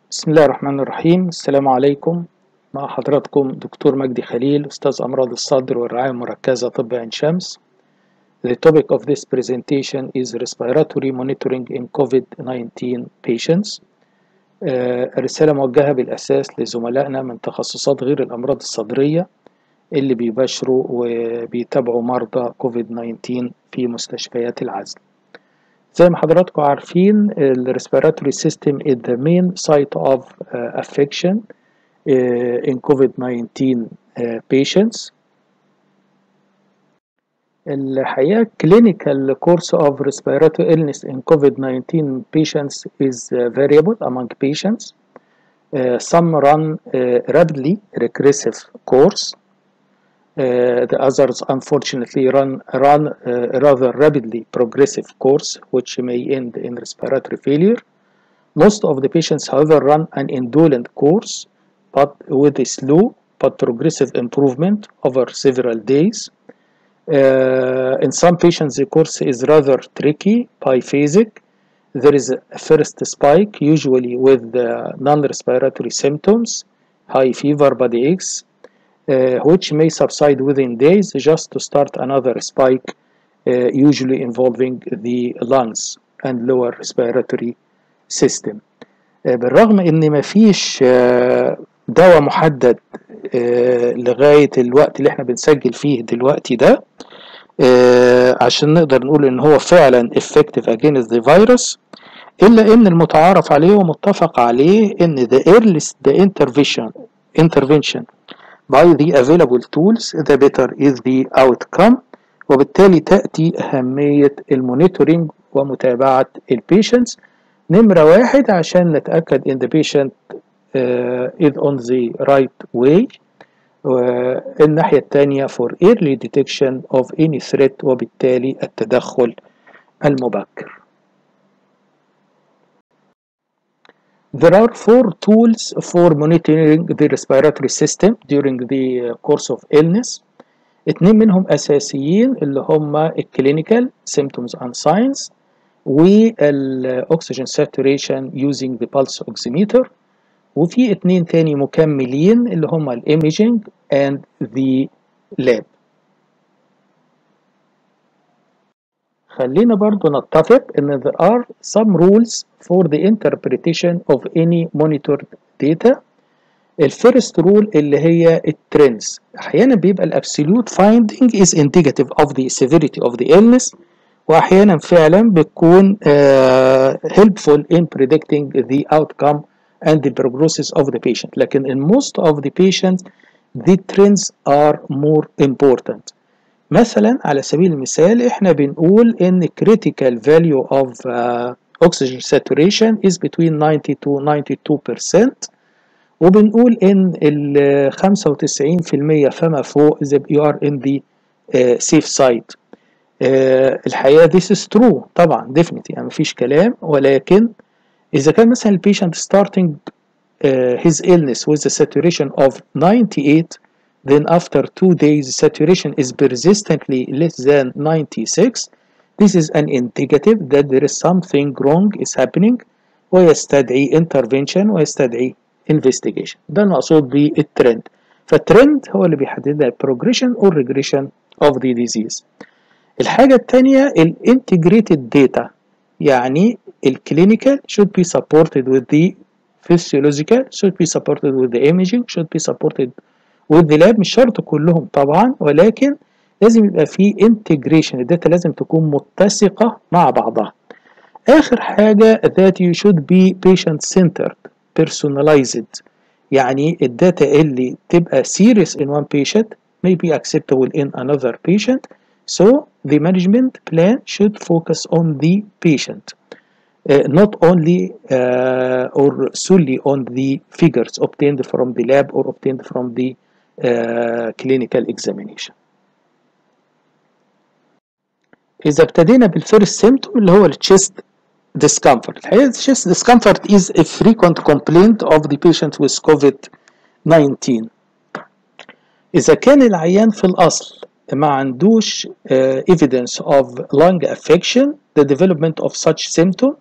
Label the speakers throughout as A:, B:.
A: بسم الله الرحمن الرحيم السلام عليكم مع حضراتكم دكتور مجدي خليل أستاذ أمراض الصدر والرعاية المركزة طب عين شمس The topic of this presentation is respiratory monitoring in COVID-19 patients آه، الرسالة موجهة بالأساس لزملائنا من تخصصات غير الأمراض الصدرية اللي بيباشروا وبيتابعوا مرضى COVID-19 في مستشفيات العزل زي ما حضراتكم عارفين ال respiratory system is the main site of uh, affection uh, in COVID-19 uh, patients الحقيقة clinical course of respiratory illness in COVID-19 patients is uh, variable among patients. Uh, some run uh, rapidly regressive course. Uh, the others unfortunately run, run uh, rather rapidly progressive course which may end in respiratory failure. Most of the patients however run an indolent course but with a slow but progressive improvement over several days. Uh, in some patients, the course is rather tricky, biphasic. There is a first spike, usually with uh, non-respiratory symptoms, high fever, body aches, uh, which may subside within days just to start another spike, uh, usually involving the lungs and lower respiratory system. Uh, بالرغم ان مفيش uh, دواء محدد آه، لغاية الوقت اللي احنا بنسجل فيه دلوقتي ده آه، عشان نقدر نقول ان هو فعلا effective against the virus الا ان المتعارف عليه ومتفق عليه ان the earliest the intervention intervention by the available tools the better is the outcome وبالتالي تأتي أهمية المونيتورنج ومتابعة البيشنتس نمرة واحد عشان نتأكد ان the patient uh, is on the right way والناحية التانية for early detection of any threat وبالتالي التدخل المبكر There are four tools for monitoring the respiratory system during the course of illness اتنين منهم أساسيين اللي هما clinical symptoms and signs والoxygen saturation using the pulse oximeter وفي اتنين تاني مكملين اللي هما الايميجينج and the lab خلينا برضو نتفق ان there are some rules for the interpretation of any monitored data الفيرست رول اللي هي الترندز احيانا بيبقى الابسوليوت finding is indicative of the severity of the illness واحيانا فعلا بتكون uh, helpful in predicting the outcome and the prognosis of the patient لكن in most of the patients the trends are more important مثلا على سبيل المثال احنا بنقول ان critical value of uh, oxygen saturation is between 90 to 92% وبنقول ان ال 95% فما فوق you are in the uh, safe side uh, الحقيقة this is true طبعا definitely يعني مفيش كلام ولكن إذا كان مثلا البيشنت starting uh, his illness with a saturation of 98 then after two days saturation is persistently less than 96 this is an indicative that there is something wrong is happening ويستدعي intervention ويستدعي investigation ده المقصود بالترند فالترند هو اللي بيحدد لنا progression or regression of the disease الحاجة التانية الانتجريتد data يعني الكلينيكال should be supported with the physiological should be supported with the imaging should be supported with the lab مش شرط كلهم طبعا ولكن لازم يبقى في integration الداتا لازم تكون متسقة مع بعضها آخر حاجة that you should be patient centered personalized يعني الداتا اللي تبقى serious in one patient may be acceptable in another patient so the management plan should focus on the patient uh, not only uh, or solely on the figures obtained from the lab or obtained from the uh, clinical examination. إذا ابتدينا بالفيرست symptom اللي هو الchest discomfort. الحقيقة chest discomfort is a frequent complaint of the patient with COVID-19. إذا كان العيان في الأصل ما عندوش uh, evidence of lung affection the development of such symptom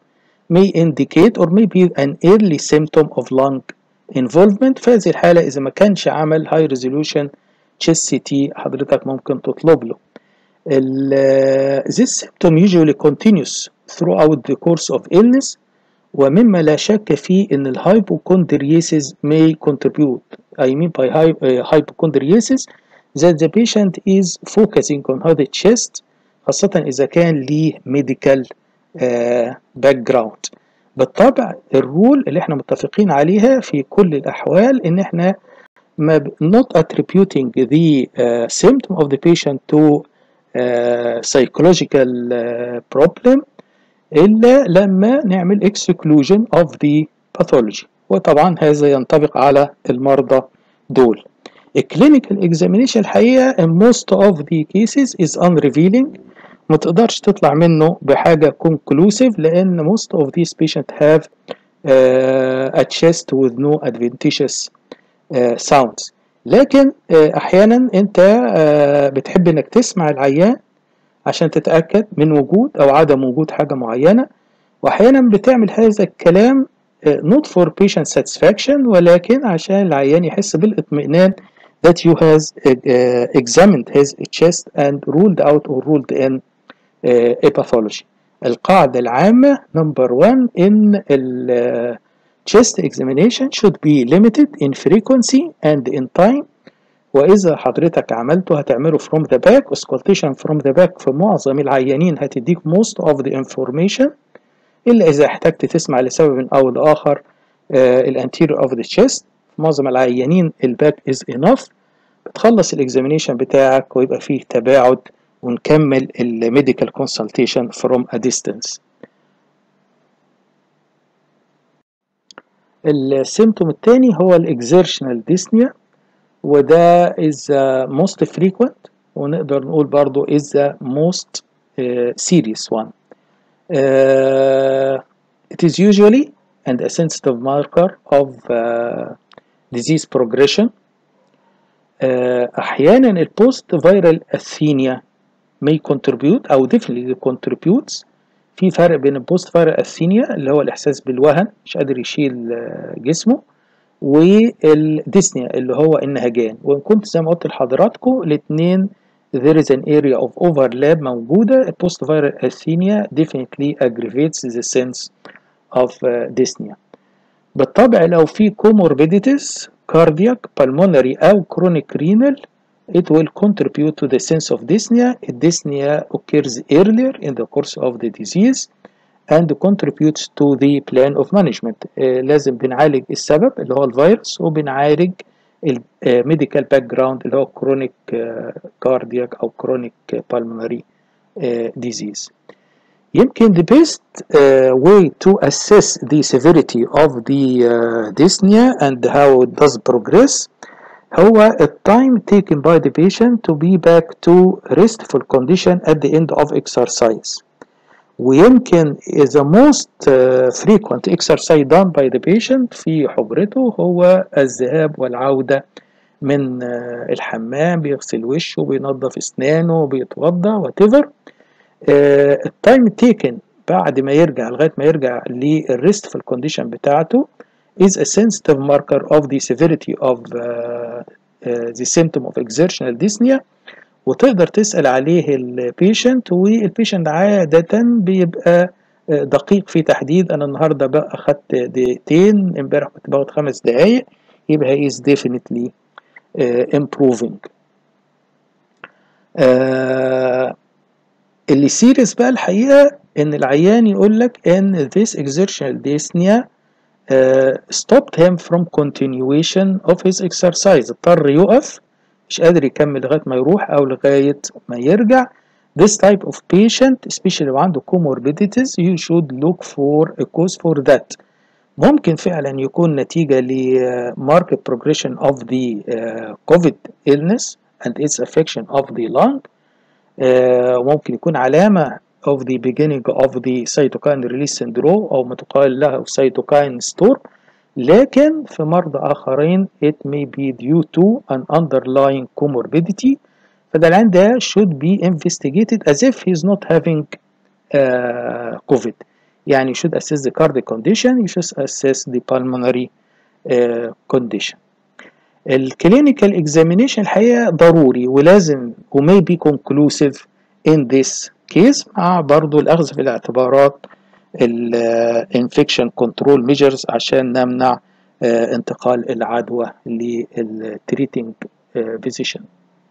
A: may indicate or may be an early symptom of lung involvement في هذه الحالة إذا ما كانش عمل high resolution chest CT حضرتك ممكن تطلب له ال this symptom usually continues throughout the course of illness ومما لا شك فيه ان الهايبوكوندرياسيس may contribute I mean by hypochondriasis that the patient is focusing on the chest خاصة إذا كان ليه medical uh, background بالطبع الرول اللي احنا متفقين عليها في كل الأحوال إن احنا ما not attributing the uh, symptom of the patient to uh, psychological uh, problem إلا لما نعمل exclusion of the pathology وطبعا هذا ينطبق على المرضى دول الكلينيكال examination الحقيقة in most of the cases is unrevealing ما تقدرش تطلع منه بحاجة conclusive لأن most of these patients have uh, a chest with no adventitious uh, sounds لكن uh, أحيانا أنت uh, بتحب إنك تسمع العيان عشان تتأكد من وجود أو عدم وجود حاجة معينة وأحيانا بتعمل هذا الكلام not for patient satisfaction ولكن عشان العيان يحس بالاطمئنان that you has uh, examined his chest and ruled out or ruled in uh, a pathology القاعدة العامة number one in ال chest examination should be limited in frequency and in time وإذا حضرتك عملته هتعمله from the back auscultation from the back في معظم العيانين هتديك most of the information إلا إذا احتجت تسمع لسبب أو لآخر uh, الانتيريور of the chest معظم العيانين الباك is enough بتخلص الاكزامينيشن بتاعك ويبقى فيه تباعد ونكمل الميديكال consultation from a distance السيمتوم الثاني هو الاكزيرشنال ديسنيا وده is uh, most frequent ونقدر نقول برضو is the most uh, serious one uh, it is usually and a sensitive marker of uh, disease progression uh, أحيانا البوست فيرال أثينيا may contribute أو definitely contributes في فرق بين البوست فيرال أثينيا اللي هو الإحساس بالوهن مش قادر يشيل جسمه والديسنيا اللي هو النهجان وإن كنت زي ما قلت لحضراتكم الاتنين there is an area of overlap موجودة البوست فيرال أثينيا definitely aggravates the sense of uh, dyspnea بالطبع لو في comorbidities cardiac pulmonary أو chronic renal it will contribute to the sense of dyspnea dyspnea occurs earlier in the course of the disease and contributes to the plan of management uh, لازم بنعالج السبب اللي هو الفيروس وبنعالج الميديكال باك جراوند اللي هو كرونيك كاردياك او كرونيك بالمونري ديزيز يمكن the best uh, way to assess the severity of the uh, dyspnea and how it does progress هو the time taken by the patient to be back to restful condition at the end of exercise ويمكن the most uh, frequent exercise done by the patient في حجرته هو الذهاب والعودة من uh, الحمام بيغسل وشه بينظف اسنانه بيتوضى whatever التايم uh, تيكن بعد ما يرجع لغاية ما يرجع للريستفul condition بتاعته is a sensitive marker of the severity of uh, uh, the symptom of exertional dyspnea وتقدر تسأل عليه البيشنت والبيشنت عادة بيبقى دقيق في تحديد أنا النهاردة بقى أخدت دقيقتين امبارح كنت باخد خمس دقايق يبقى he is definitely uh, improving uh, اللي سيريس بقى الحقيقة إن العيان يقول لك إن this exertional dyspnea uh, stopped him from continuation of his exercise اضطر يقف مش قادر يكمل لغايه ما يروح او لغايه ما يرجع this type of patient especially لو عنده comorbidities you should look for a cause for that ممكن فعلا يكون نتيجة ل marked progression of the uh, COVID illness and its affection of the lung uh, ممكن يكون علامة of the beginning of the cytokine release syndrome أو ما تقال له cytokine storm لكن في مرضى آخرين it may be due to an underlying comorbidity فده العين ده should be investigated as if he is not having uh, COVID يعني you should assess the cardiac condition you should assess the pulmonary uh, condition الكلينيكال اكزامينيشن الحقيقه ضروري ولازم ومay be conclusive in this case مع برضو الاخذ في الاعتبارات الانفكشن كنترول ميجرز عشان نمنع uh, انتقال العدوى للتريتنج physician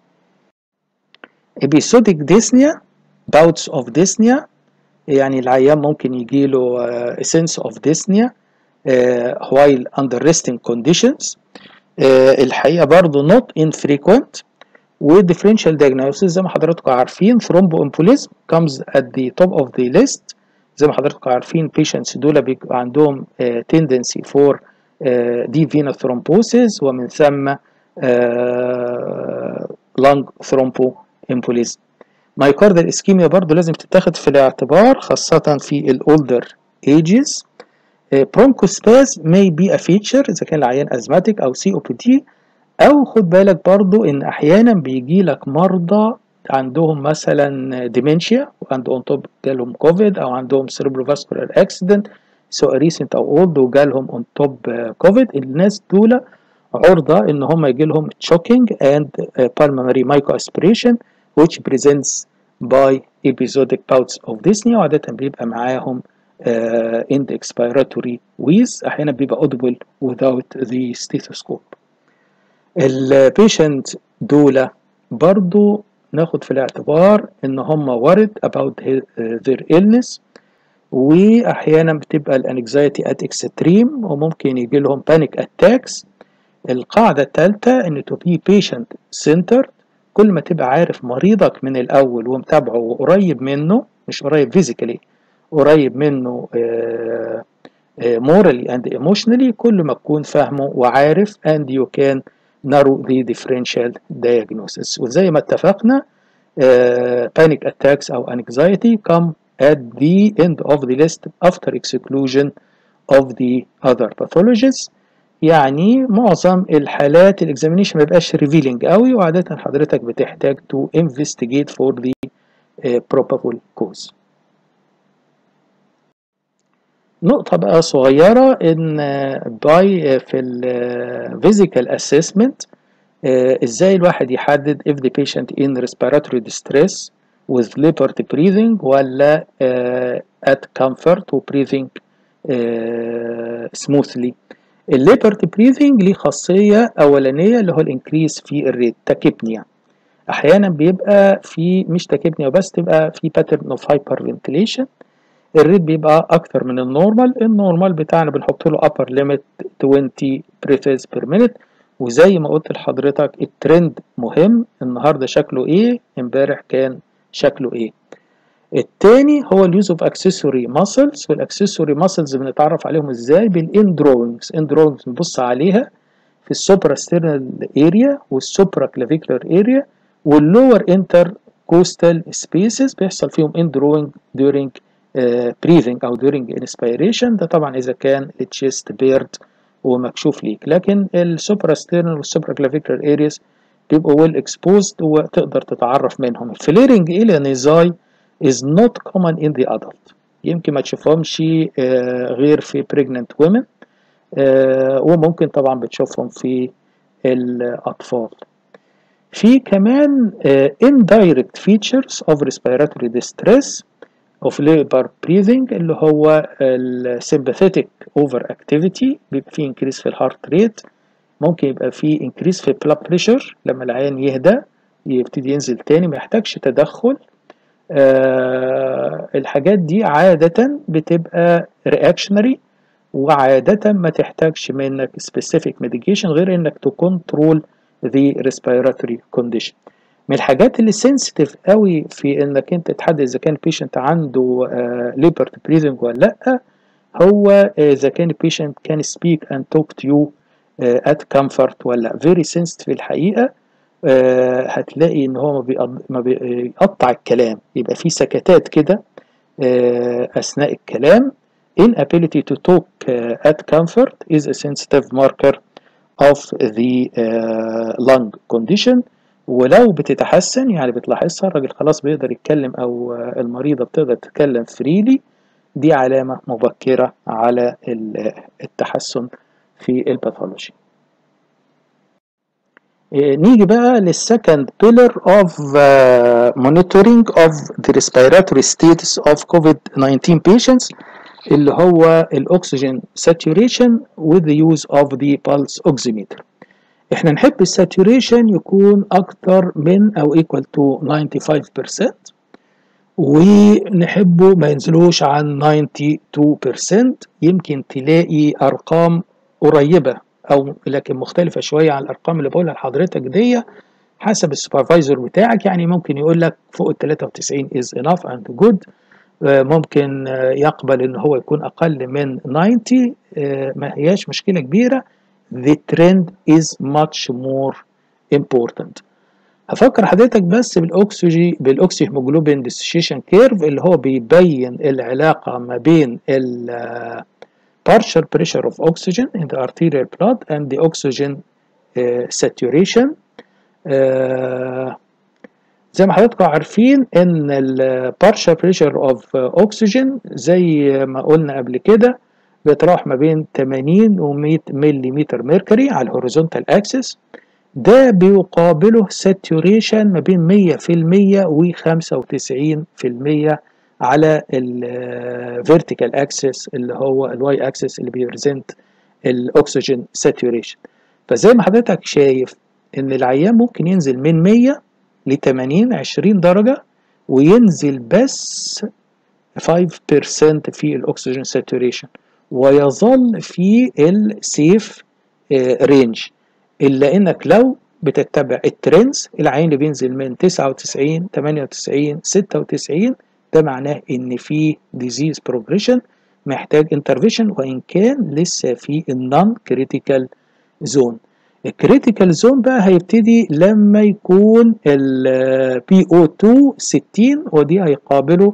A: episodic dyspnea bouts of dyspnea يعني العيان ممكن يجيله uh, sense of dyspnea uh, while under resting conditions uh, الحقيقة برضه not infrequent و differential diagnosis زي ما حضراتكم عارفين thromboembolism comes at the top of the list زي ما حضراتكم عارفين patients دول بيبقى عندهم uh, tendency for uh, deep venous thrombosis ومن ثم uh, lung thromboembolism مايكاردال اسكيميا برضو لازم تتاخد في الاعتبار خاصة في الأولدر ages برونكوسباز may be a feature إذا كان العيان أزماتيك أو سي أو بي دي أو خد بالك برضو إن أحيانا بيجي لك مرضى عندهم مثلا ديمنشيا وعندهم توب جالهم كوفيد أو عندهم سيربروفاسكولار أكسيدنت سواء ريسنت أو أولد وجالهم أون توب كوفيد الناس دول عرضة إن هم يجي لهم choking and pulmonary microaspiration which presents by episodic bouts of dyspnea وعادة بيبقى معاهم uh, end expiratory wheeze أحيانا بيبقى audible without the stethoscope. البيشنت دول برضو ناخد في الاعتبار إن هم worried about their illness وأحيانا بتبقى الانكزايتي at extreme وممكن يجي لهم panic attacks. القاعدة الثالثة إن to be patient centered كل ما تبقى عارف مريضك من الأول ومتابعه وقريب منه مش قريب فيزيكالي قريب منه morally and emotionally كل ما تكون فاهمه وعارف and you can narrow the differential diagnosis وزي ما اتفقنا panic attacks أو anxiety come at the end of the list after exclusion of the other pathologies يعني معظم الحالات الاكزامينيشن ما بيبقاش ريفيلينج قوي وعاده حضرتك بتحتاج تو انفستيجيت فور ذا probable cause نقطة بقى صغيرة إن باي في الفيزيكال اسسمنت إزاي الواحد يحدد if the patient in respiratory distress with liberty breathing ولا at comfort و breathing smoothly الليبرتي بريذنج ليه خاصية أولانية اللي هو الانكريس في الريت تاكيبنيا أحيانا بيبقى في مش تاكيبنيا بس تبقى في باترن اوف هايبر فنتيليشن الريت بيبقى أكتر من النورمال النورمال بتاعنا بنحط له upper limit 20 breaths per minute وزي ما قلت لحضرتك الترند مهم النهارده شكله ايه امبارح كان شكله ايه التاني هو اليوز اوف اكسسوري ماسلز والاكسسوري ماسلز بنتعرف عليهم ازاي بالان دروينجز ان دروينجز بنبص عليها في السوبرا ستيرنال اريا والسوبرا كلافيكولار اريا واللور انتر كوستال سبيسز بيحصل فيهم ان دروينج during بريذنج او during انسبيريشن ده طبعا اذا كان التشيست بيرد ومكشوف ليك لكن السوبرا ستيرنال والسوبرا كلافيكولار ارياز بيبقوا ويل اكسبوزد وتقدر تتعرف منهم الفليرنج الى نزاي is not common in the adult يمكن ما تشوفهمش غير في pregnant women وممكن طبعا بتشوفهم في الأطفال في كمان indirect features of respiratory distress of labor breathing اللي هو sympathetic overactivity بيبقى فيه increase في الهارت ريت ممكن يبقى فيه increase في blood pressure لما العيان يهدى يبتدي ينزل تاني ما يحتاجش تدخل أه الحاجات دي عادة بتبقى reactionary وعادة ما تحتاجش منك specific medication غير انك تكنترول the respiratory condition من الحاجات اللي sensitive قوي في انك انت تحدد اذا كان patient عنده uh, labor breathing ولا لا هو اذا كان patient can speak and talk to you uh, at comfort ولا very sensitive الحقيقة آه هتلاقي ان هو ما بيقطع الكلام يبقى في سكتات كده آه اثناء الكلام inability to talk uh, at comfort is a sensitive marker of the uh, lung condition ولو بتتحسن يعني بتلاحظها الراجل خلاص بيقدر يتكلم او المريضه بتقدر تتكلم فريلي دي علامة مبكرة على التحسن في الباثولوجي نيجي بقى للسكند pillar of uh, monitoring of the respiratory status of COVID-19 patients اللي هو الاكسجين saturation with the use of the pulse oximeter احنا نحب الساتوريشن يكون اكتر من او equal to 95% ونحبه ما ينزلوش عن 92% يمكن تلاقي ارقام قريبه او لكن مختلفه شويه عن الارقام اللي بقولها لحضرتك دي حسب السوبرفايزر بتاعك يعني ممكن يقول لك فوق ال 93 is enough and good ممكن يقبل ان هو يكون اقل من 90 ما هياش مشكله كبيره the trend is much more important هفكر حضرتك بس بالاكسجين بالاكسي هيموجلوبين ديسوشيشن كيرف اللي هو بيبين العلاقه ما بين ال partial pressure of oxygen in the arterial blood and the oxygen uh, saturation uh, زي ما حضراتكم عارفين ان ال partial pressure of oxygen زي ما قلنا قبل كده بيتراوح ما بين 80 و 100 ملم ميركوري على الهوريزونتال اكسس ده بيقابله saturation ما بين 100% و 95% على الفيرتيكال اكسس اللي هو الواي اكسس اللي بيريزنت الاكسجين ساتوريشن فزي ما حضرتك شايف ان العيان ممكن ينزل من 100 ل 80 20 درجه وينزل بس 5% في الاكسجين ساتوريشن ويظل في السيف رينج الا انك لو بتتبع الترندز العين اللي بينزل من 99 98 96 ده معناه ان في ديزيز بروجريشن محتاج انترفيشن وان كان لسه في النون كريتيكال زون الكريتيكال زون بقى هيبتدي لما يكون ال PO2 60 ودي هيقابله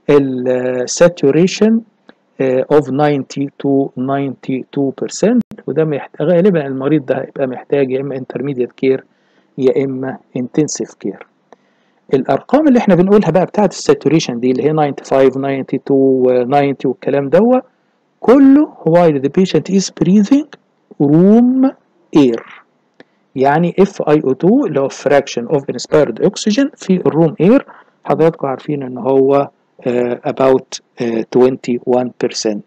A: الساتوريشن of 90 to 92% وده محتاج غالبا المريض ده هيبقى محتاج يا اما intermediate كير يا اما intensive كير الارقام اللي احنا بنقولها بقى بتاعت الساتوريشن دي اللي هي 95 92 90 والكلام دوت كله while the patient is breathing room air يعني FiO2 اللي هو fraction of inspired oxygen في الروم air حضراتكم عارفين ان هو uh, about uh, 21%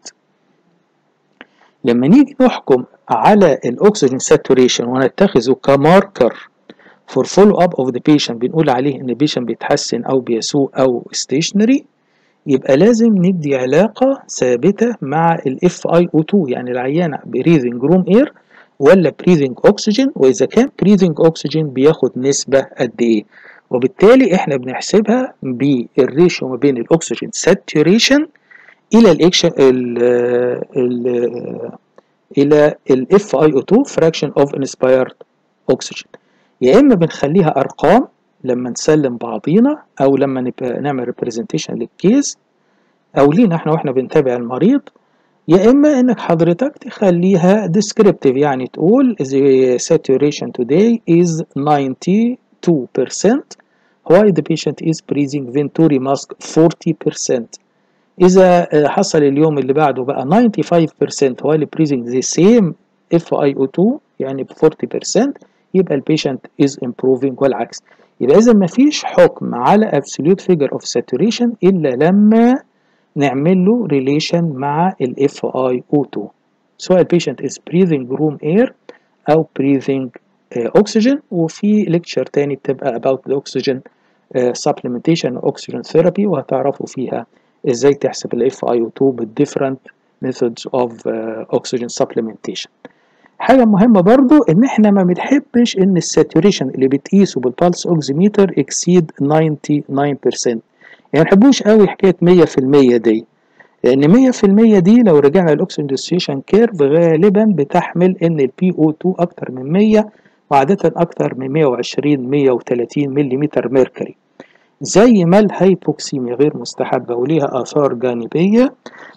A: لما نيجي نحكم على الاكسجين ساتوريشن ونتخذه كماركر فور فولو اب اوف ذا بيشنت بنقول عليه ان البيشنت بيتحسن او بيسوء او ستيشنري يبقى لازم ندي علاقة ثابتة مع الاف اي او 2 يعني العيان بريذنج روم اير ولا بريذنج اكسجين واذا كان بريذنج اكسجين بياخد نسبة قد ايه وبالتالي احنا بنحسبها بالريشيو ما بين الاكسجين ساتوريشن الى الاكشن ال ال الى الاف اي او 2 fraction of inspired oxygen يا اما بنخليها ارقام لما نسلم بعضينا او لما نبقى نعمل ريبريزنتيشن للكيس او لينا احنا واحنا بنتابع المريض يا اما انك حضرتك تخليها descriptive يعني تقول the saturation today is 92% while the patient is breathing venturi mask 40% إذا حصل اليوم اللي بعده بقى 95% while breathing the same FiO2 يعني ب 40% يبقى البيشنت is improving والعكس يبقى إذا مفيش حكم على absolute figure of saturation إلا لما نعمل له relation مع ال FiO2 سواء البيشنت is breathing room air أو breathing uh, oxygen وفي lecture تاني بتبقى about the oxygen uh, supplementation oxygen therapy وهتعرفوا فيها ازاي تحسب ال FiO2 بال different methods of uh, oxygen supplementation حاجة مهمة برضو ان احنا ما بنحبش ان الساتوريشن اللي بتقيسه بالبالس اوكسيميتر اكسيد 99% يعني ما نحبوش قوي حكاية 100% دي لان 100% دي لو رجعنا للاكسجين ديسوشيشن كيرف غالبا بتحمل ان البي او 2 اكتر من 100 وعادة اكتر من 120 130 ملم ميركوري زي ما الهايبوكسيميا غير مستحبة وليها آثار جانبية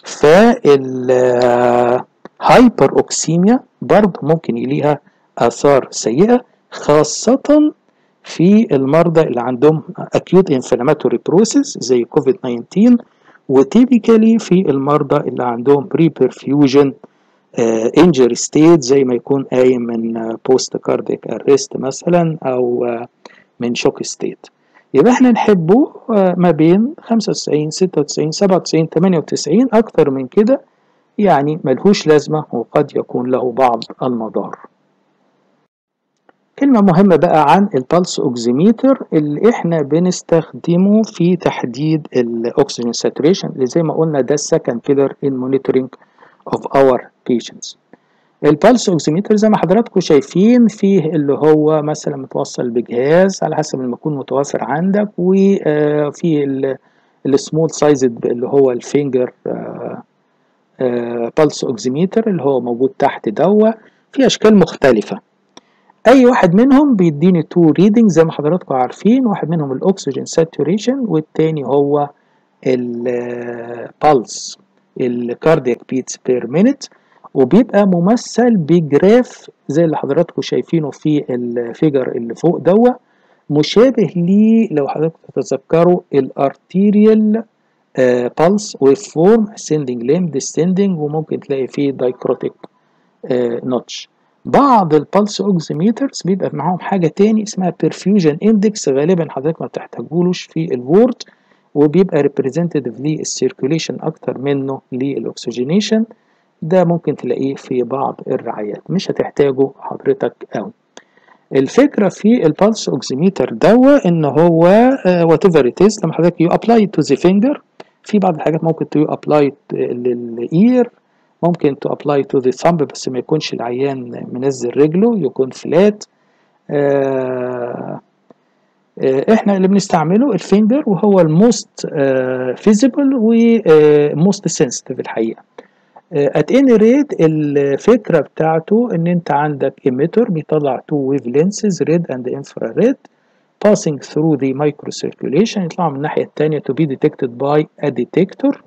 A: فالهايبر أوكسيميا برضه ممكن يليها آثار سيئة خاصة في المرضى اللي عندهم acute inflammatory process زي كوفيد 19 وتيبيكالي في المرضى اللي عندهم بري perfusion انجري ستيت زي ما يكون قايم من بوست كارديك ارست مثلا او من شوك ستيت يبقى احنا نحبه ما بين 95 96 97 98 اكتر من كده يعني ملهوش لازمة وقد يكون له بعض المضار كلمة مهمة بقى عن البلس اوكسيميتر اللي احنا بنستخدمه في تحديد الاكسجين ساتوريشن اللي زي ما قلنا ده السكند بيلر ان مونيتورنج اوف اور بيشنتس البلس اوكسيميتر زي ما حضراتكم شايفين فيه اللي هو مثلا متوصل بجهاز على حسب ما يكون متوفر عندك وفي السمول سايزد اللي هو الفينجر بلس اوكسيميتر اللي هو موجود تحت دوا في اشكال مختلفه اي واحد منهم بيديني تو ريدنج زي ما حضراتكم عارفين واحد منهم الاكسجين ساتوريشن والتاني هو البلس الكاردياك بيتس بير مينيت وبيبقى ممثل بجراف زي اللي حضراتكم شايفينه في الفيجر اللي فوق دوا مشابه ليه لو حضراتكم تتذكروا الارتيريال بالس ويف فورم ascending limb descending وممكن تلاقي فيه دايكروتيك نوتش بعض البلس اوكسيميترز بيبقى معاهم حاجة تاني اسمها perfusion index غالبا حضرتك ما بتحتاجولوش في الوورد وبيبقى representative للسيركوليشن أكتر منه للأكسجينيشن ده ممكن تلاقيه في بعض الرعايات مش هتحتاجه حضرتك أوي الفكرة في البلس اوكسيميتر دوا ان هو وات ايفر ات از لما حضرتك يو ابلاي تو ذا فينجر في بعض الحاجات ممكن تو ابلاي للاير ممكن تو ابلاي تو ذا ثامب بس ما يكونش العيان منزل رجله يكون فلات آه احنا اللي بنستعمله الفينجر وهو الموست فيزيبل وموست سنسيتيف الحقيقه ات اني ريت الفكره بتاعته ان انت عندك ايميتر بيطلع تو ويف لينسز ريد اند انفراريد passing through the microcirculation يطلعوا من الناحيه الثانيه to be detected by a detector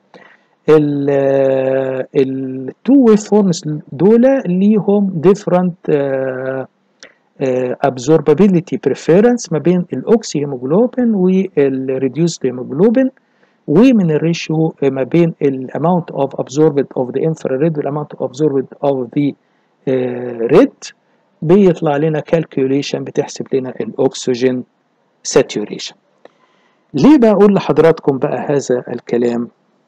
A: التو ويف فورمز دول ليهم different uh, absorbability preference ما بين الاوكسي هيموجلوبين والريديوسد هيموجلوبين ومن الريشيو ما بين الاماونت اوف absorbed of the infrared والاماونت اوف absorbed of the uh, red بيطلع لنا calculation بتحسب لنا الاكسجين saturation ليه بقول لحضراتكم بقى هذا الكلام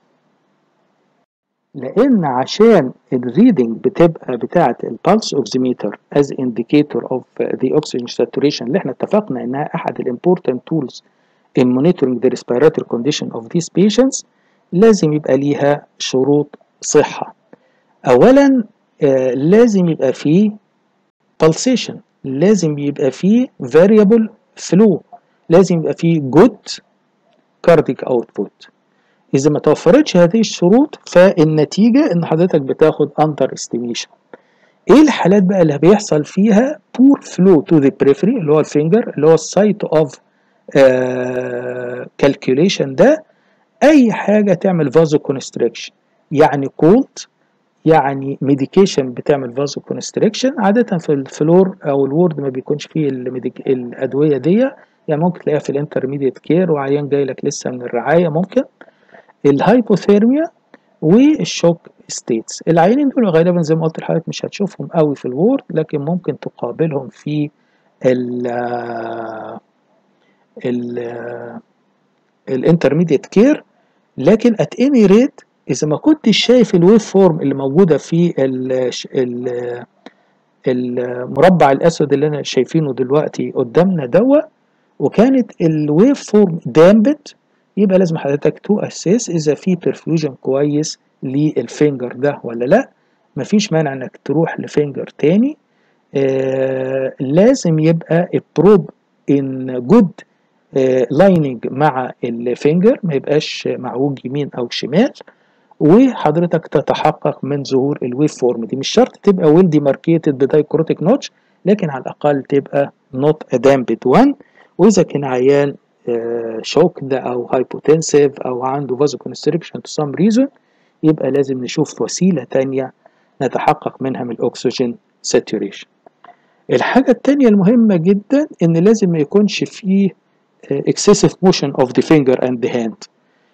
A: لان عشان الريدنج بتبقى بتاعه البلس اوكسيميتر از انديكيتور اوف ذا اوكسجين ساتوريشن اللي احنا اتفقنا انها احد الامبورتنت تولز in monitoring the respiratory condition of these patients لازم يبقى ليها شروط صحة أولا آه لازم يبقى فيه pulsation لازم يبقى فيه variable flow لازم يبقى فيه good cardiac output إذا ما توفرتش هذه الشروط فالنتيجة إن حضرتك بتاخد under estimation إيه الحالات بقى اللي بيحصل فيها poor flow to the periphery اللي هو الفينجر اللي هو السايت of كالكوليشن uh, ده اي حاجه تعمل فازو كونستريكشن يعني كولد يعني ميديكيشن بتعمل فازو كونستريكشن عاده في الفلور او الورد ما بيكونش فيه الادويه دي يعني ممكن تلاقيها في الانترميديت كير وعيان جاي لك لسه من الرعايه ممكن الهايبوثيرميا والشوك ستيتس العيانين دول غالبا زي ما قلت لحضرتك مش هتشوفهم قوي في الورد لكن ممكن تقابلهم في ال الانترميديت كير لكن ات اني ريت اذا ما كنتش شايف الويف فورم اللي موجوده في ال ال المربع الاسود اللي انا شايفينه دلوقتي قدامنا دوا وكانت الويف فورم دامبت يبقى لازم حضرتك تو اساس اذا في برفيوجن كويس للفينجر ده ولا لا مفيش مانع انك تروح لفينجر تاني آه لازم يبقى البروب ان جود لايننج مع الفينجر ما يبقاش معوج يمين او شمال وحضرتك تتحقق من ظهور الويف فورم دي مش شرط تبقى ويل ديماركيتد بدايكروتيك نوتش لكن على الاقل تبقى نوت دامبد 1 واذا كان عيان شوك ده او هايبوتنسيف او عنده فازو كونستريكشن تو سام ريزون يبقى لازم نشوف وسيله تانية نتحقق منها من الاكسجين ساتوريشن الحاجة التانية المهمة جدا إن لازم ما يكونش فيه excessive motion of the finger and the hand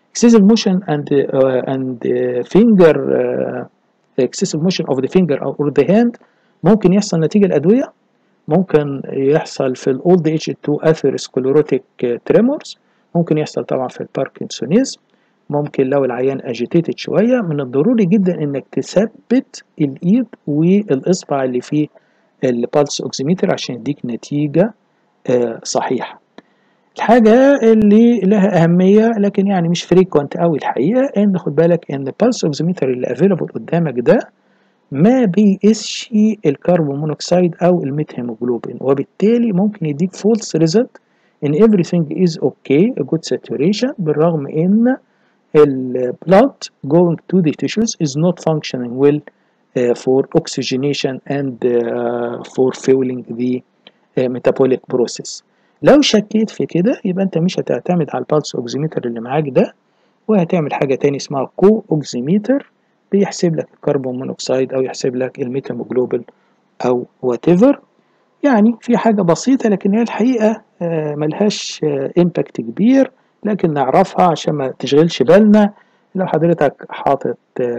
A: excessive motion and uh, and uh, finger uh, excessive motion of the finger or the hand ممكن يحصل نتيجة الأدوية ممكن يحصل في الاولد ايج 2 اثيروسكليروتيك تريمورز ممكن يحصل طبعا في الباركنسونيزم ممكن لو العيان اجيتيتد شويه من الضروري جدا انك تثبت الايد والاصبع اللي فيه البالس اوكسيمتر عشان يديك نتيجه صحيحه الحاجة اللي لها أهمية لكن يعني مش فريكوانت أوي الحقيقة إن خد بالك إن البالس أوكسيمتر اللي أفيلابل قدامك ده ما بيقيسش الكربون مونوكسيد او الميثيموجلوبين وبالتالي ممكن يديك فولس ريزلت ان everything is okay a good saturation بالرغم ان ال blood going to the tissues is not functioning well uh, for oxygenation and uh, for fueling the uh, metabolic process لو شكيت في كده يبقى انت مش هتعتمد على البالس اوكسيمتر اللي معاك ده وهتعمل حاجه تاني اسمها كو اوكسيمتر بيحسب لك الكربون مونوكسيد او يحسب لك الميتاموجلوبين او وات ايفر يعني في حاجه بسيطه لكن هي الحقيقه ملهاش امباكت كبير لكن نعرفها عشان ما تشغلش بالنا لو حضرتك حاطط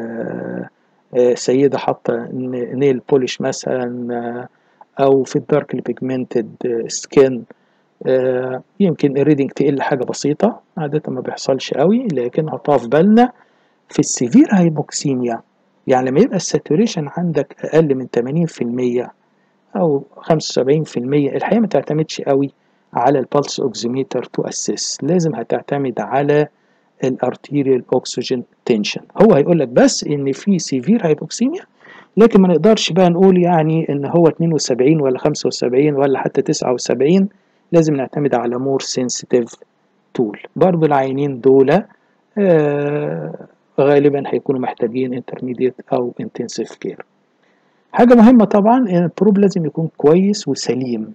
A: سيده حاطه نيل بوليش مثلا او في الدارك بيجمنتد سكين يمكن الريدنج تقل حاجه بسيطه عاده ما بيحصلش قوي لكن حطها في بالنا في السيفير هايبوكسيميا يعني لما يبقى الساتوريشن عندك اقل من 80% او 75% الحقيقه ما تعتمدش قوي على البلس اوكسيميتر تو اسيس لازم هتعتمد على الارتيريال اوكسجين تنشن هو هيقول لك بس ان في سيفير هايبوكسيميا لكن ما نقدرش بقى نقول يعني ان هو 72 ولا 75 ولا حتى 79 لازم نعتمد على مور سنسيتيف تول برضو العينين دول آه غالبا هيكونوا محتاجين intermediate او intensive care حاجة مهمة طبعا ان البروب لازم يكون كويس وسليم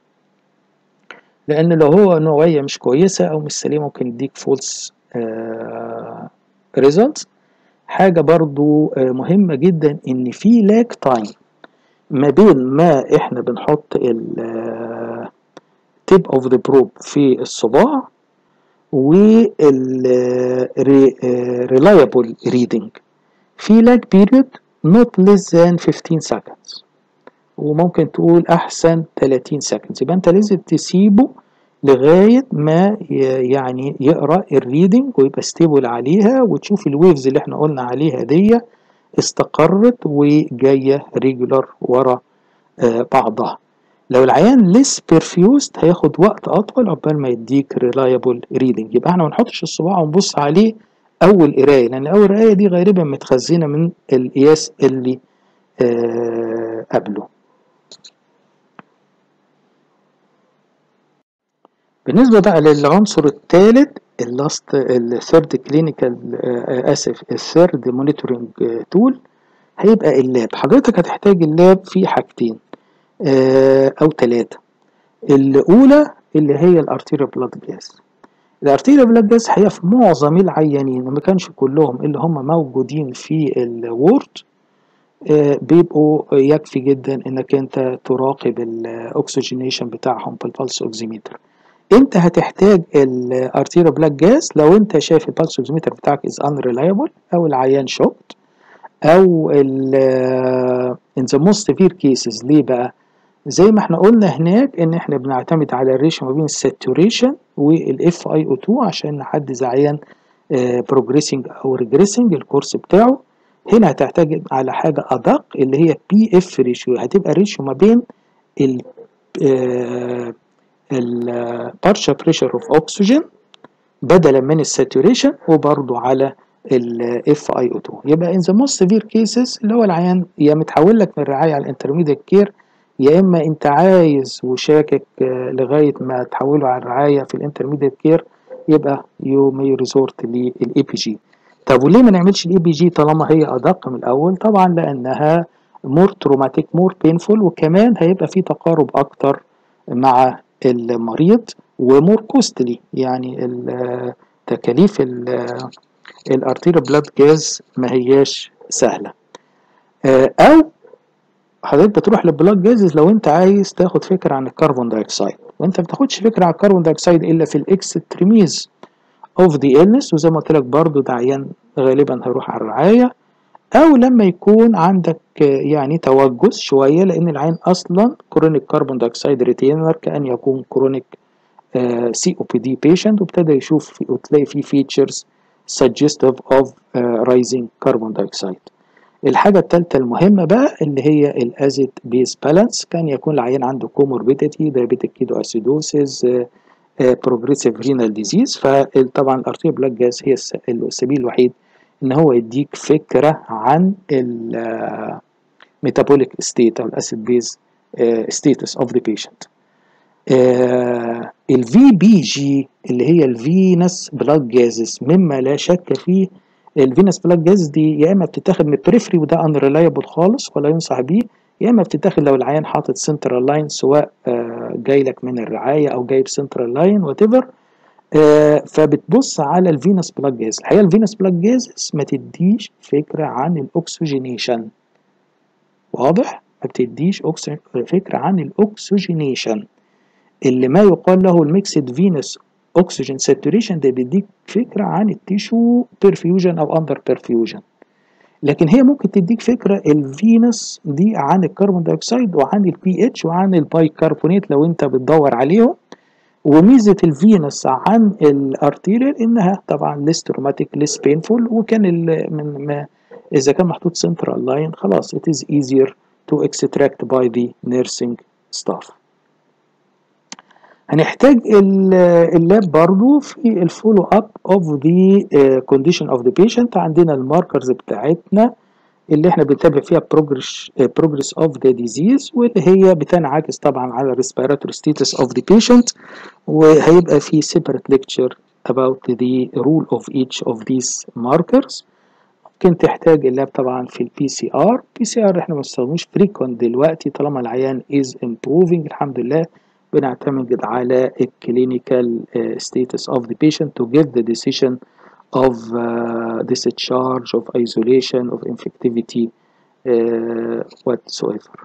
A: لان لو هو نوعية مش كويسة او مش سليمة ممكن يديك فولس results حاجة برضو مهمة جدا ان في لاك تايم ما بين ما احنا بنحط ال tip of the probe في الصباع وال reliable reading في lag period not less than 15 seconds وممكن تقول أحسن 30 seconds يبقى أنت لازم تسيبه لغاية ما يعني يقرأ الريدنج ويبقى ستيبل عليها وتشوف الويفز اللي احنا قلنا عليها دي استقرت وجاية ريجولار ورا بعضها لو العيان ليس بيرفيوزد هياخد وقت اطول عقبال ما يديك ريلايبل ريدنج يبقى احنا ما نحطش الصباع ونبص عليه اول قرايه لان اول قرايه دي غالبا متخزنه من القياس اللي آه قبله بالنسبه بقى للعنصر الثالث اللاست الثيرد كلينيكال اسف الثيرد مونيتورنج تول هيبقى اللاب حضرتك هتحتاج اللاب في حاجتين او ثلاثة الاولى اللي هي الارتيريا بلاد جاز الارتيريا بلاد جاز هي في معظم العيانين ما كانش كلهم اللي هم موجودين في الوورد بيبقوا يكفي جدا انك انت تراقب الاكسجينيشن بتاعهم بالبلس اوكسيمتر انت هتحتاج الارتيريا بلاد جاز لو انت شايف البلس اوكسيمتر بتاعك از ان ريلايبل او العيان شوكت او ال in the most severe cases ليه بقى زي ما احنا قلنا هناك ان احنا بنعتمد على الريشيو ما بين الساتوريشن والاف اي او 2 عشان نحدد عيان بروجريسنج او ريجريسنج الكورس بتاعه هنا هتحتاج على حاجه ادق اللي هي بي اف ريشيو هتبقى الريشيو ما بين ال البارشا بريشر اوف اوكسجين بدلا من الساتوريشن وبرضه على الاف اي او 2 يبقى ان ذا موست سيفير كيسز اللي هو العيان يا متحول لك من الرعايه على الانترميديت كير يا اما انت عايز وشاكك لغايه ما تحوله على الرعايه في الانترميديت كير يبقى يو مي ريزورت للاي بي جي طب وليه ما نعملش الاي بي جي طالما هي ادق من الاول طبعا لانها مور تروماتيك مور بينفول وكمان هيبقى في تقارب اكتر مع المريض ومور كوستلي يعني تكاليف الارتيريا بلاد جاز ما هياش سهله او حضرتك بتروح للبلاد جازز لو انت عايز تاخد فكره عن الكربون دايوكسيد وانت ما بتاخدش فكره عن الكربون دايوكسيد الا في الاكستريميز of the illness وزي ما قلت لك برضه ده عيان غالبا هيروح على الرعاية أو لما يكون عندك يعني توجس شوية لأن العين أصلا كرونيك كربون دايوكسيد ريتينر كأن يكون كرونيك سي او بي دي بيشنت وابتدى يشوف في وتلاقي فيه فيتشرز suggestive of uh, rising carbon dioxide الحاجة الثالثة المهمة بقى اللي هي الازيد بيز بالانس كان يكون العيان عنده كوموربيديتي دايابيتيك كيدو اسيدوسيس بروجريسيف رينال ديزيز فطبعا الارتيا بلاك جاز هي السبيل الوحيد ان هو يديك فكرة عن الميتابوليك ستيت او الاسيد بيز ستيتس اوف ذا بيشنت الفي بي جي اللي هي الفينس بلاك جازز مما لا شك فيه الفينس بلاك جاز دي يا اما بتتاخد من بريفري وده ان ريلايبل خالص ولا ينصح بيه يا اما بتتاخد لو العيان حاطط سنترال لاين سواء جاي لك من الرعايه او جايب سنترال لاين وات ايفر فبتبص على الفينس بلاك جاز الحقيقه الفينس بلاك جاز ما تديش فكره عن الاكسجينيشن واضح ما بتديش فكره عن الاكسجينيشن اللي ما يقال له الميكسد فينس اوكسجين ساتوريشن ده بيديك فكره عن التيشو بيرفيوجن او اندر بيرفيوجن لكن هي ممكن تديك فكره الفينس دي عن الكربون دايوكسيد وعن البي اتش وعن البايكربونات لو انت بتدور عليهم وميزه الفينس عن الارتيريال انها طبعا ليس تروماتيك ليس بينفول وكان من ما اذا كان محطوط سنترال لاين خلاص it is easier to extract by the nursing staff هنحتاج اللاب برضو في الفولو اب اوف ذا كونديشن اوف ذا بيشنت عندنا الماركرز بتاعتنا اللي احنا بنتابع فيها بروجرس بروجرس اوف ذا ديزيز واللي هي بتنعكس طبعا على الريسبيراتوري ستيتس اوف ذا بيشنت وهيبقى في separate lecture about the rule of each of these markers ممكن تحتاج اللاب طبعا في البي سي ار بي سي ار احنا ما بنستخدموش فريكوينت دلوقتي طالما العيان از امبروفينج الحمد لله بنعتمد على الكلينيكال status of the patient to give the decision of uh, discharge of isolation of infectivity uh, whatsoever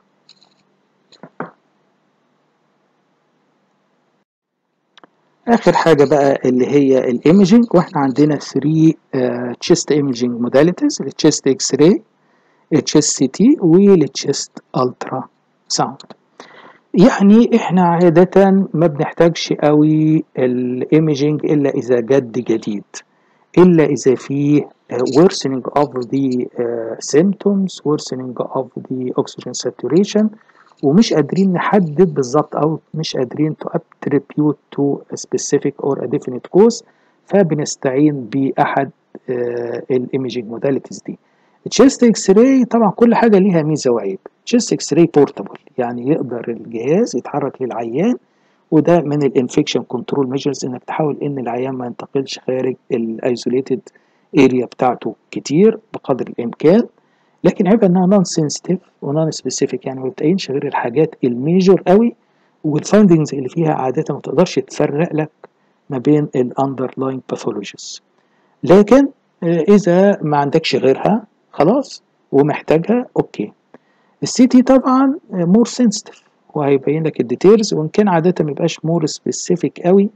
A: اخر حاجه بقى اللي هي الايمجنج واحنا عندنا 3 تشيست ايمجنج موداليتيز التشيست اكس راي التشيست سي تي والتشيست الترا ساوند يعني احنا عادة ما بنحتاجش قوي الايمجينج الا اذا جد جديد الا اذا فيه worsening of the uh, symptoms worsening of the oxygen saturation ومش قادرين نحدد بالظبط او مش قادرين to attribute to a specific or a definite cause فبنستعين باحد الايمجينج موداليتيز دي التشيست اكس راي طبعا كل حاجه ليها ميزه وعيب تشيست اكس راي بورتابل يعني يقدر الجهاز يتحرك للعيان وده من الانفكشن كنترول ميجرز انك تحاول ان العيان ما ينتقلش خارج الايزوليتد اريا بتاعته كتير بقدر الامكان لكن عيبها انها نون سنسيتيف ونون سبيسيفيك يعني ما بتبينش غير الحاجات الميجور قوي والفايندنجز اللي فيها عاده ما تقدرش تفرق لك ما بين الاندرلاين باثولوجيز لكن اذا ما عندكش غيرها خلاص ومحتاجها اوكي السي تي طبعا مور سنسيتيف وهيبين لك الديتيلز وان كان عاده ما يبقاش مور سبيسيفيك قوي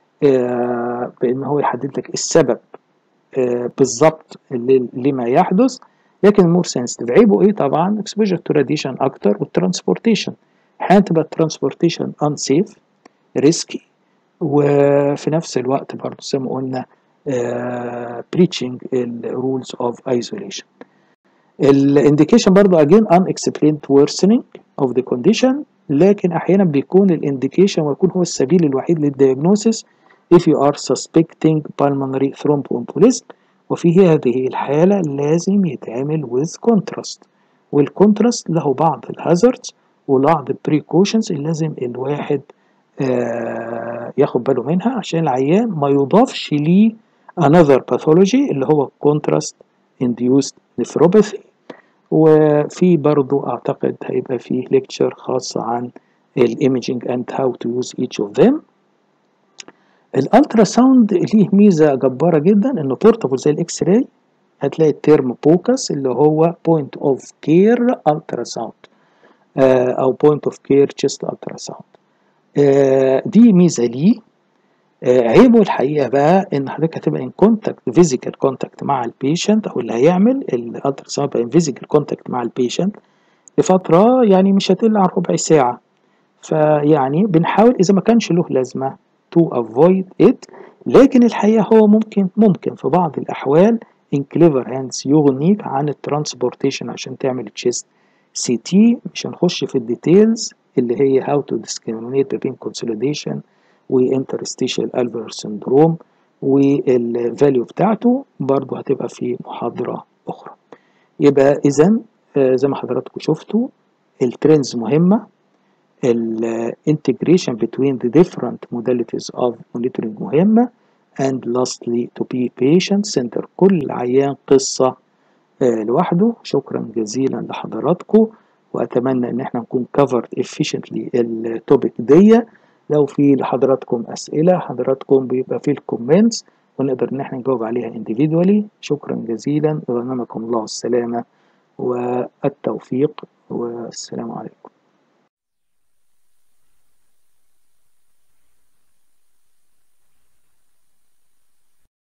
A: آه بان هو يحدد لك السبب آه بالظبط لما يحدث لكن مور سنسيتيف عيبه ايه طبعا اكسبوجر تو راديشن اكتر والترانسبورتيشن احيانا تبقى الترانسبورتيشن انسيف ريسكي وفي نفس الوقت برضه زي ما قلنا بريتشنج الرولز اوف ايزوليشن الانديكيشن برضو again unexplained worsening of the condition لكن احيانا بيكون الانديكيشن ويكون هو السبيل الوحيد للدياجنوسيس if you are suspecting pulmonary thromboembolism وفي هذه الحالة لازم يتعمل with contrast والكونتراست له بعض الهازاردز وبعض البريكوشنز اللي لازم الواحد آه ياخد باله منها عشان العيان ما يضافش ليه another pathology اللي هو contrast induced nephropathy وفي برضو اعتقد هيبقى فيه ليكتشر خاصة عن الايميجينج and how to use each of them الالترا ساوند ليه ميزة جبارة جدا انه بورتابل زي الاكس راي هتلاقي الترم بوكس اللي هو بوينت اوف كير الترا ساوند او بوينت اوف كير تشيست الترا ساوند دي ميزة ليه آه عيبه الحقيقه بقى ان حضرتك هتبقى ان كونتاكت فيزيكال كونتاكت مع البيشنت او اللي هيعمل الالترا ساوند ان فيزيكال كونتاكت مع البيشنت لفتره يعني مش هتقل عن ربع ساعه فيعني بنحاول اذا ما كانش له لازمه to avoid it لكن الحقيقه هو ممكن ممكن في بعض الاحوال ان كليفر هاندز يغنيك عن الترانسبورتيشن عشان تعمل تشيست سي تي مش هنخش في الديتيلز اللي هي هاو تو discriminate between consolidation وانترستيشال الفير سندروم والفاليو بتاعته برضو هتبقى في محاضرة أخرى يبقى إذا زي ما حضراتكم شفتوا الترندز مهمة الانتجريشن between the different modalities of monitoring مهمة and lastly to be patient center كل عيان قصة لوحده شكرا جزيلا لحضراتكم واتمنى ان احنا نكون covered efficiently التوبيك دي لو في لحضراتكم اسئله حضراتكم بيبقى في الكومنتس ونقدر ان احنا نجاوب عليها individually شكرا جزيلا وغنمكم الله السلامه والتوفيق والسلام عليكم